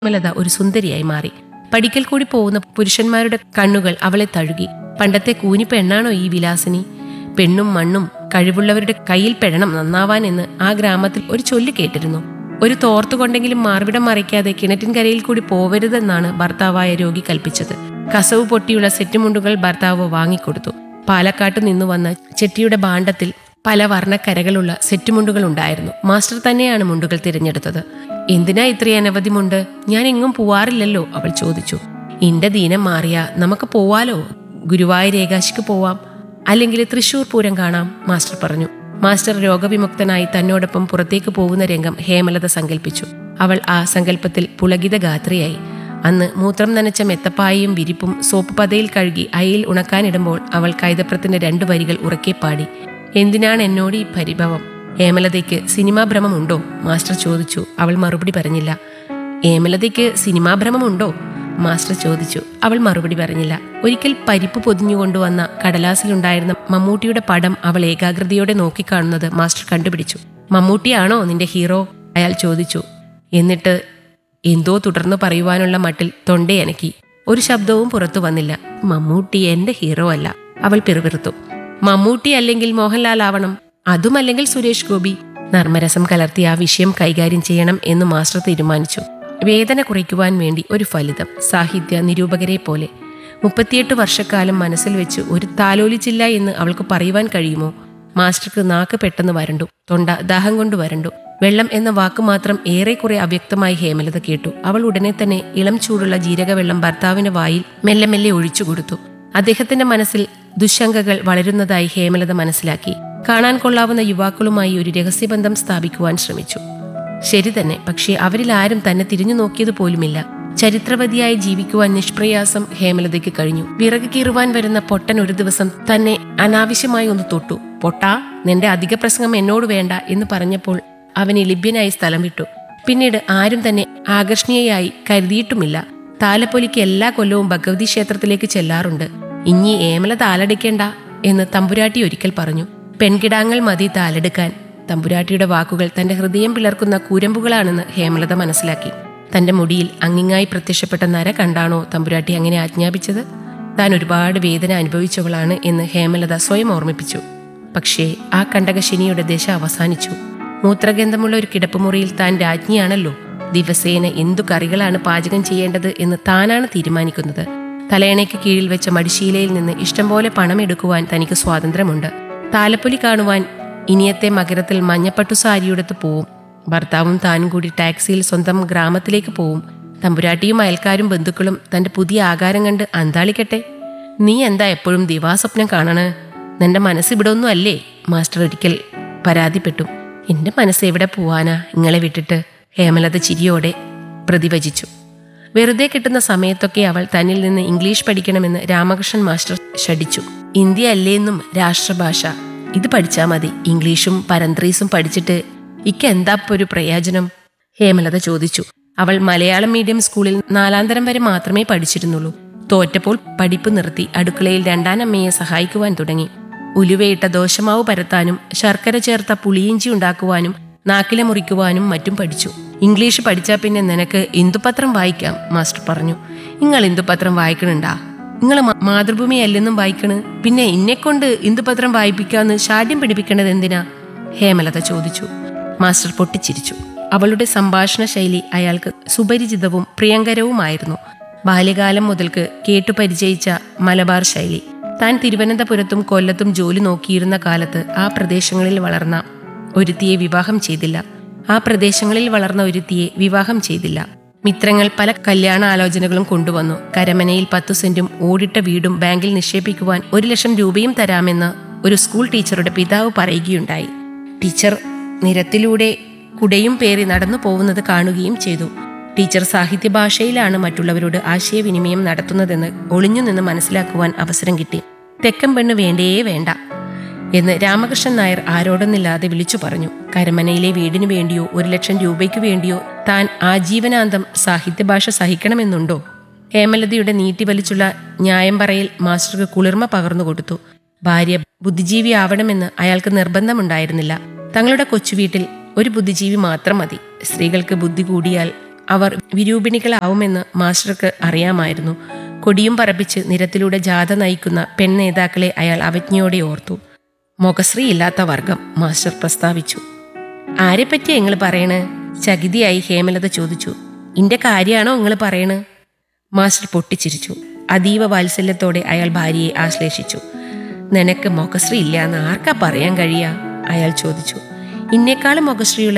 ഹേമലത ഒരു സുന്ദരിയായി മാറി പടിക്കൽ കൂടി പോകുന്ന പുരുഷന്മാരുടെ കണ്ണുകൾ അവളെ തഴുകി പണ്ടത്തെ കൂനി പെണ്ണാണോ ഈ വിലാസിനി പെണ്ണും മണ്ണും കഴിവുള്ളവരുടെ കയ്യിൽ പെടണം നന്നാവാൻ എന്ന് ആ ഗ്രാമത്തിൽ ഒരു ചൊല്ല് കേട്ടിരുന്നു ഒരു തോർത്തുകൊണ്ടെങ്കിലും മാർവിടം മറിക്കാതെ കിണറ്റിൻകരയിൽ കൂടി പോവരുതെന്നാണ് ഭർത്താവായ രോഗി കൽപ്പിച്ചത് കസവ് പൊട്ടിയുള്ള സെറ്റുമുണ്ടുകൾ ഭർത്താവ് വാങ്ങിക്കൊടുത്തു പാലക്കാട്ട് നിന്നു വന്ന ചെട്ടിയുടെ ഭാണ്ഡത്തിൽ പല വർണ്ണക്കരകളുള്ള സെറ്റുമുണ്ടുകൾ ഉണ്ടായിരുന്നു മാസ്റ്റർ തന്നെയാണ് മുണ്ടുകൾ തിരഞ്ഞെടുത്തത് എന്തിനാ ഇത്രയും അനവധി മുണ്ട് ഞാൻ എങ്ങും പോവാറില്ലല്ലോ അവൾ ചോദിച്ചു ഇന്റെ ദീനം മാറിയ നമുക്ക് പോവാലോ ഗുരുവായൂർ ഏകാശിക്ക് പോവാം അല്ലെങ്കിൽ തൃശൂർ പൂരം കാണാം മാസ്റ്റർ പറഞ്ഞു മാസ്റ്റർ രോഗവിമുക്തനായി തന്നോടൊപ്പം പുറത്തേക്ക് പോകുന്ന രംഗം ഹേമലത സങ്കല്പിച്ചു അവൾ ആ സങ്കല്പത്തിൽ പുളകിത ഗാത്രിയായി അന്ന് മൂത്രം നനച്ച മെത്തപ്പായയും വിരിപ്പും സോപ്പ് പതയിൽ കഴുകി അയിൽ ഉണക്കാനിടുമ്പോൾ അവൾ കൈതപ്രത്തിന്റെ രണ്ടു വരികൾ ഉറക്കെ പാടി എന്തിനാണ് എന്നോട് ഈ പരിഭവം ഹേമലതയ്ക്ക് സിനിമാ ഭ്രമമുണ്ടോ മാസ്റ്റർ ചോദിച്ചു അവൾ മറുപടി പറഞ്ഞില്ല ഹേമലതയ്ക്ക് സിനിമാ ഭ്രമമുണ്ടോ മാസ്റ്റർ ചോദിച്ചു അവൾ മറുപടി പറഞ്ഞില്ല ഒരിക്കൽ പരിപ്പ് പൊതിഞ്ഞുകൊണ്ടുവന്ന കടലാസിലുണ്ടായിരുന്ന മമ്മൂട്ടിയുടെ പടം അവൾ ഏകാഗ്രതയോടെ നോക്കിക്കാണുന്നത് മാസ്റ്റർ കണ്ടുപിടിച്ചു മമ്മൂട്ടിയാണോ നിന്റെ ഹീറോ അയാൾ ചോദിച്ചു എന്നിട്ട് എന്തോ തുടർന്ന് പറയുവാനുള്ള മട്ടിൽ തൊണ്ടയനക്കി ഒരു ശബ്ദവും പുറത്തു വന്നില്ല മമ്മൂട്ടി എന്റെ ഹീറോ അല്ല അവൾ പിറുപിറുത്തു മമ്മൂട്ടി അല്ലെങ്കിൽ മോഹൻലാൽ ആവണം അതുമല്ലെങ്കിൽ സുരേഷ് ഗോപി നർമ്മരസം കലർത്തി ആ വിഷയം കൈകാര്യം ചെയ്യണം എന്ന് മാസ്റ്റർ തീരുമാനിച്ചു വേദന കുറയ്ക്കുവാൻ വേണ്ടി ഒരു ഫലിതം സാഹിത്യ നിരൂപകരെ പോലെ മുപ്പത്തിയെട്ട് വർഷക്കാലം മനസ്സിൽ വെച്ച് ഒരു താലോലിച്ചില്ല എന്ന് അവൾക്ക് പറയുവാൻ കഴിയുമോ മാസ്റ്റർക്ക് നാക്ക് പെട്ടെന്ന് വരണ്ടു തൊണ്ട ദാഹം കൊണ്ട് വരണ്ടു വെള്ളം എന്ന വാക്ക് മാത്രം ഏറെക്കുറെ അവ്യക്തമായി ഹേമലത കേട്ടു അവൾ ഉടനെ തന്നെ ഇളം ചൂടുള്ള ജീരകവെള്ളം ഭർത്താവിന്റെ വായിൽ മെല്ലെ മെല്ലെ ഒഴിച്ചു കൊടുത്തു അദ്ദേഹത്തിന്റെ മനസ്സിൽ ദുശങ്കകൾ വളരുന്നതായി ഹേമലത മനസ്സിലാക്കി കാണാൻ കൊള്ളാവുന്ന യുവാക്കളുമായി ഒരു രഹസ്യബന്ധം സ്ഥാപിക്കുവാൻ ശ്രമിച്ചു ശരി തന്നെ പക്ഷേ അവരിൽ ആരും തന്നെ തിരിഞ്ഞു നോക്കിയത് പോലുമില്ല ചരിത്രവതിയായി ജീവിക്കുവാൻ നിഷ്പ്രയാസം ഹേമലതയ്ക്ക് കഴിഞ്ഞു വിറക് കീറുവാൻ വരുന്ന പൊട്ടൻ ഒരു ദിവസം തന്നെ അനാവശ്യമായി ഒന്ന് തൊട്ടു പൊട്ടാ നിന്റെ അധിക പ്രസംഗം എന്നോട് വേണ്ട എന്ന് പറഞ്ഞപ്പോൾ അവന് ലിഭ്യനായി സ്ഥലം വിട്ടു പിന്നീട് ആരും തന്നെ ആകർഷണീയയായി കരുതിയിട്ടുമില്ല താലപ്പൊലിക്ക് എല്ലാ കൊല്ലവും ഭഗവതി ക്ഷേത്രത്തിലേക്ക് ചെല്ലാറുണ്ട് ഇനി ഏമല താലടിക്കേണ്ട എന്ന് തമ്പുരാട്ടി ഒരിക്കൽ പറഞ്ഞു പെൺകിടാങ്ങൾ മതി താലെടുക്കാൻ തമ്പുരാട്ടിയുടെ വാക്കുകൾ തന്റെ ഹൃദയം പിളർക്കുന്ന കൂരമ്പുകളാണെന്ന് ഹേമലത മനസ്സിലാക്കി തന്റെ മുടിയിൽ അങ്ങിങ്ങായി പ്രത്യക്ഷപ്പെട്ട നര കണ്ടാണോ തമ്പുരാട്ടി അങ്ങനെ ആജ്ഞാപിച്ചത് താൻ ഒരുപാട് വേദന അനുഭവിച്ചവളാണ് എന്ന് ഹേമലത സ്വയം ഓർമ്മിപ്പിച്ചു പക്ഷേ ആ കണ്ടകശനിയുടെ ദശ അവസാനിച്ചു മൂത്രഗന്ധമുള്ള ഒരു കിടപ്പുമുറിയിൽ താൻ രാജ്ഞിയാണല്ലോ ദിവസേന എന്തു കറികളാണ് പാചകം ചെയ്യേണ്ടത് എന്ന് താനാണ് തീരുമാനിക്കുന്നത് തലയണയ്ക്ക് കീഴിൽ വെച്ച മടിശീലയിൽ നിന്ന് ഇഷ്ടം പോലെ പണം എടുക്കുവാൻ തനിക്ക് സ്വാതന്ത്ര്യമുണ്ട് താലപ്പൊലി കാണുവാൻ ഇനിയത്തെ മകരത്തിൽ മഞ്ഞപ്പട്ടു സാരിയെടുത്ത് പോവും ഭർത്താവും താനും കൂടി ടാക്സിയിൽ സ്വന്തം ഗ്രാമത്തിലേക്ക് പോവും തമ്പുരാട്ടിയും അയൽക്കാരും ബന്ധുക്കളും തന്റെ പുതിയ ആകാരം കണ്ട് അന്താളിക്കട്ടെ നീ എന്താ എപ്പോഴും ദിവാസ്വപ്നം കാണണ് നിന്റെ മനസ്സ് ഇവിടെ ഒന്നും അല്ലേ മാസ്റ്റർ ഒരിക്കൽ പരാതിപ്പെട്ടു എന്റെ മനസ്സ് എവിടെ പോവാനാ ഇങ്ങളെ വിട്ടിട്ട് ഹേമലത ചിരിയോടെ പ്രതിവചിച്ചു വെറുതെ കിട്ടുന്ന സമയത്തൊക്കെ അവൾ തന്നിൽ നിന്ന് ഇംഗ്ലീഷ് പഠിക്കണമെന്ന് രാമകൃഷ്ണൻ മാസ്റ്റർ ശഠിച്ചു ഇന്ത്യ അല്ലേന്നും രാഷ്ട്രഭാഷ ഇത് പഠിച്ചാൽ മതി ഇംഗ്ലീഷും പരന്ത്രീസും പഠിച്ചിട്ട് ഇക്ക് എന്താ ഇപ്പൊ ഒരു പ്രയോജനം ഹേമലത ചോദിച്ചു അവൾ മലയാളം മീഡിയം സ്കൂളിൽ നാലാന്തരം വരെ മാത്രമേ പഠിച്ചിരുന്നുള്ളൂ തോറ്റപ്പോൾ പഠിപ്പ് നിർത്തി അടുക്കളയിൽ രണ്ടാനമ്മയെ സഹായിക്കുവാൻ തുടങ്ങി ഉലുവയിട്ട ദോശമാവ് പരത്താനും ശർക്കര ചേർത്ത പുളിയിഞ്ചി ഉണ്ടാക്കുവാനും നാക്കില മുറിക്കുവാനും മറ്റും പഠിച്ചു ഇംഗ്ലീഷ് പഠിച്ചാൽ പിന്നെ നിനക്ക് ഇന്ദുപത്രം വായിക്കാം മാസ്റ്റർ പറഞ്ഞു നിങ്ങൾ ഇന്ദുപത്രം വായിക്കണുണ്ടാ നിങ്ങൾ മാതൃഭൂമി അല്ലെന്നും വായിക്കണ് പിന്നെ ഇന്നെക്കൊണ്ട് ഇന്ദുപത്രം വായിപ്പിക്കാന്ന് ശാഠ്യം പിടിപ്പിക്കണത് എന്തിനാ ഹേമലത ചോദിച്ചു മാസ്റ്റർ പൊട്ടിച്ചിരിച്ചു അവളുടെ സംഭാഷണ ശൈലി അയാൾക്ക് സുപരിചിതവും പ്രിയങ്കരവുമായിരുന്നു ബാല്യകാലം മുതൽക്ക് കേട്ടു പരിചയിച്ച മലബാർ ശൈലി താൻ തിരുവനന്തപുരത്തും കൊല്ലത്തും ജോലി നോക്കിയിരുന്ന കാലത്ത് ആ പ്രദേശങ്ങളിൽ വളർന്ന ഒരുത്തിയെ വിവാഹം ചെയ്തില്ല ആ പ്രദേശങ്ങളിൽ വളർന്ന ഒരുത്തിയെ വിവാഹം ചെയ്തില്ല മിത്രങ്ങൾ പല കല്യാണ ആലോചനകളും കൊണ്ടുവന്നു കരമനയിൽ പത്തു സെന്റും ഓടിട്ട വീടും ബാങ്കിൽ നിക്ഷേപിക്കുവാൻ ഒരു ലക്ഷം രൂപയും തരാമെന്ന് ഒരു സ്കൂൾ ടീച്ചറുടെ പിതാവ് പറയുകയുണ്ടായി ടീച്ചർ നിരത്തിലൂടെ കുടയും പേറി നടന്നു പോകുന്നത് കാണുകയും ചെയ്തു ടീച്ചർ സാഹിത്യ ഭാഷയിലാണ് മറ്റുള്ളവരോട് ആശയവിനിമയം നടത്തുന്നതെന്ന് ഒളിഞ്ഞു നിന്ന് മനസ്സിലാക്കുവാൻ അവസരം കിട്ടി തെക്കൻ പെണ്ണ് വേണ്ടേ വേണ്ട എന്ന് രാമകൃഷ്ണൻ നായർ ആരോടൊന്നില്ലാതെ വിളിച്ചു പറഞ്ഞു കരമനയിലെ വീടിനു വേണ്ടിയോ ഒരു ലക്ഷം രൂപയ്ക്ക് വേണ്ടിയോ താൻ ആജീവനാന്തം സാഹിത്യഭാഷ സഹിക്കണമെന്നുണ്ടോ ഹേമലതയുടെ നീട്ടിവലിച്ചുള്ള ന്യായം പറയിൽ മാസ്റ്റർക്ക് കുളിർമ പകർന്നു കൊടുത്തു ഭാര്യ ബുദ്ധിജീവി ആവണമെന്ന് അയാൾക്ക് നിർബന്ധമുണ്ടായിരുന്നില്ല തങ്ങളുടെ കൊച്ചുവീട്ടിൽ ഒരു ബുദ്ധിജീവി മാത്രം മതി സ്ത്രീകൾക്ക് ബുദ്ധി കൂടിയാൽ അവർ വിരൂപിണികളാവുമെന്ന് മാസ്റ്റർക്ക് അറിയാമായിരുന്നു കൊടിയും പറപ്പിച്ച് നിരത്തിലൂടെ ജാഥ നയിക്കുന്ന പെൺ നേതാക്കളെ അയാൾ അവജ്ഞയോടെ ഓർത്തു മുഖശ്രീ ഇല്ലാത്ത വർഗം മാസ്റ്റർ പ്രസ്താവിച്ചു ആരെപ്പറ്റിയാ നിങ്ങൾ പറയണ് ചകിതിയായി ഹേമലത ചോദിച്ചു ഇന്റെ കാര്യമാണോ നിങ്ങൾ പറയണ് മാസ്റ്റർ പൊട്ടിച്ചിരിച്ചു അതീവ വാത്സല്യത്തോടെ അയാൾ ഭാര്യയെ ആശ്ലേഷിച്ചു നിനക്ക് മുഖശ്രീ ഇല്ല എന്ന് ആർക്കാ പറയാൻ കഴിയാ അയാൾ ചോദിച്ചു ഇന്നേക്കാളും മുഖശ്രീയുള്ള